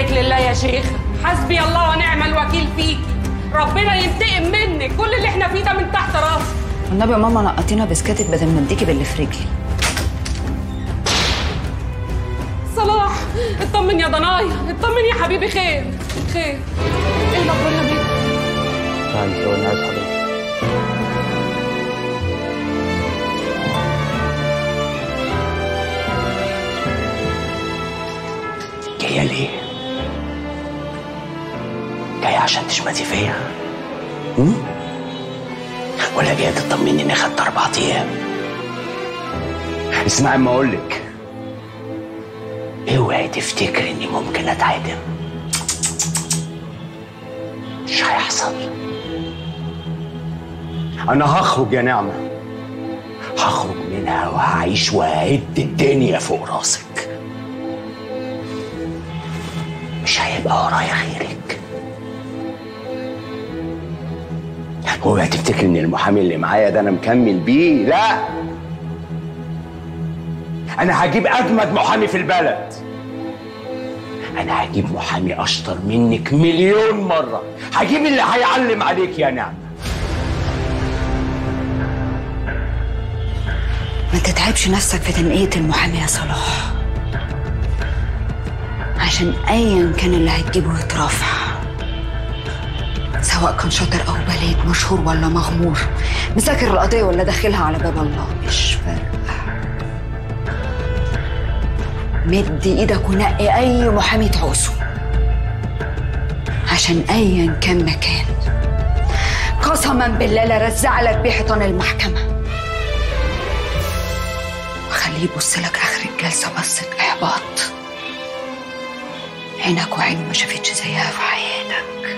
منك لله يا شيخ حسبي الله ونعم الوكيل فيكي ربنا ينتقم منك كل اللي احنا فيه ده من تحت راسك والنبي يا ماما نقطينا بسكاتك بدل ما اديكي باللي في رجلي صلاح اطمن يا ضنايا اطمن يا حبيبي خير خير ايه الاخبار يا بيه تعالي ثواني عايز حضرتك جاية ليه؟ جاية عشان تشمتي فيا؟ هم؟ ولا جاية تطمني اني خدت أربع أيام؟ اسمعي ما أقولك اوعي تفتكري إني ممكن أتعدم مش هيحصل أنا هخرج يا نعمة هخرج منها وهعيش وهعد الدنيا فوق راسك مش هيبقى ورايا غيرك اوعي تفتكر ان المحامي اللي معايا ده انا مكمل بيه لا انا هجيب اجمد محامي في البلد انا هجيب محامي اشطر منك مليون مره هجيب اللي هيعلم عليك يا نعمه ما تتعبش نفسك في تنقية المحامي يا صلاح عشان ايا كان اللي هتجيبه يترافع سواء كان شاطر او بليد مشهور ولا مغمور مذاكر القضية ولا داخلها على باب الله مش فارقة مد ايدك ونقي اي محامي تعوزه عشان ايا كان مكان قسما بالله لا رزع لك بيه حيطان المحكمه وخليه يبص لك اخر الجلسه بصه احباط عينك وعينه ما شافتش زيها في حياتك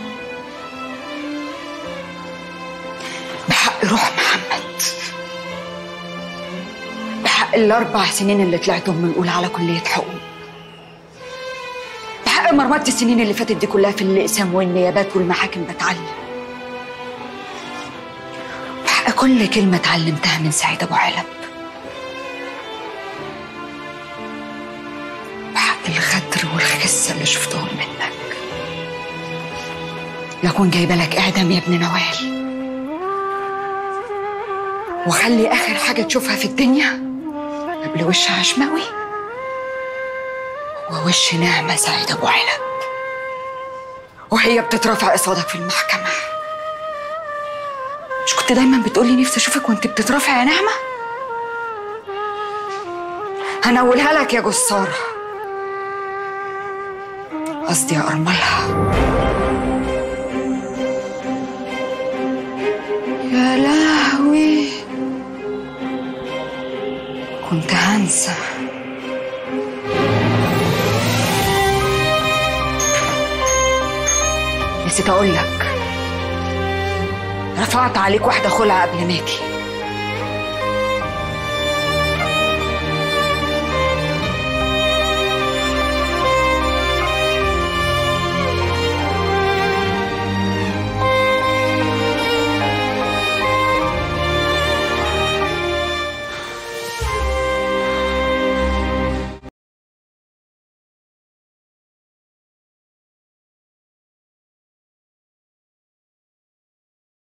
بحق روح محمد بحق الاربع سنين اللي طلعتهم من الاولى على كليه حقوق بحق مرمطة السنين اللي فاتت دي كلها في الاقسام والنيابات والمحاكم بتعلم بحق كل كلمه اتعلمتها من سعيد ابو علب بحق الغدر والخسة اللي شفتهم منك لكون جايبة لك إعدام يا ابن نوال وخلي آخر حاجة تشوفها في الدنيا قبل وش عشماوي ووش نعمة سعيد أبو علب وهي بتترافع قصادك في المحكمة مش كنت دايما بتقولي نفسي أشوفك وأنت بتترافع يا نعمة؟ هنولها لك يا جسارة قصدي يا أرملها يا لهوي كنت هنسى نسيت أقول لك رفعت عليك واحدة خلع قبل ما أجي